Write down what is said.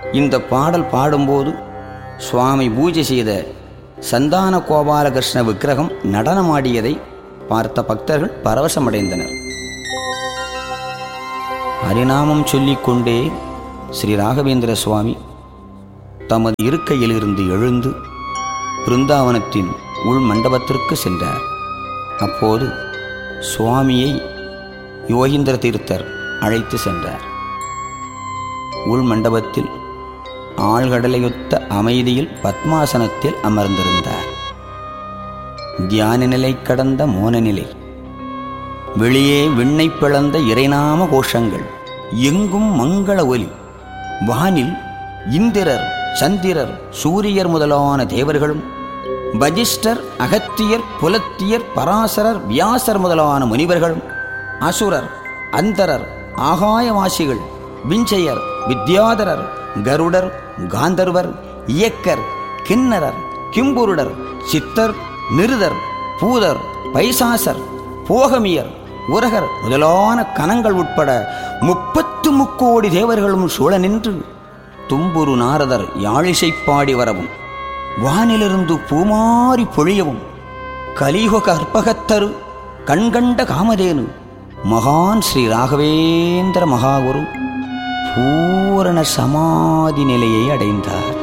இந்த பாடல் பாடும்போது சுவாமி பூஜை செய்த சந்தான கோபாலகிருஷ்ண விக்கிரகம் நடனமாடியதை பார்த்த பக்தர்கள் பரவசமடைந்தனர் ஹரிநாமம் சொல்லிக்கொண்டே ஸ்ரீ ராகவேந்திர சுவாமி தமது இருக்கையிலிருந்து எழுந்து பிருந்தாவனத்தின் உள் மண்டபத்திற்கு சென்றார் அப்போது சுவாமியை யோகீந்திர தீர்த்தர் அழைத்து சென்றார் உள் மண்டபத்தில் ஆழ்கடலையொத்த அமைதியில் பத்மாசனத்தில் அமர்ந்திருந்தார் தியான நிலை கடந்த மோன நிலை வெளியே விண்ணை பிளந்த இறைநாம கோஷங்கள் எங்கும் மங்கள ஒலி வானில் இந்திரர் சந்திரர் சூரியர் முதலான தேவர்களும் வஜிஷ்டர் அகத்தியர் புலத்தியர் பராசரர் வியாசர் முதலான முனிவர்களும் அசுரர் அந்தரர் ஆகாயவாசிகள் விஞ்சையர் வித்யாதரர் கருடர் காந்தர்வர் இயக்கர் கிண்ணரர் கிம்புருடர் சித்தர் நிருதர் பூதர் பைசாசர் போகமியர் உரகர் முதலான கணங்கள் உட்பட முப்பத்து முக்கோடி தேவர்களும் சூழ நின்று தும்புரு நாரதர் யாழிசை பாடி வரவும் வானிலிருந்து பூமாரி பொழியவும் கலியுக கற்பகத்தரு கண்கண்ட காமதேனு மகான் ஸ்ரீ ராகவேந்திர மகாகுரு பூரண சமாதி நிலையை அடைந்தார்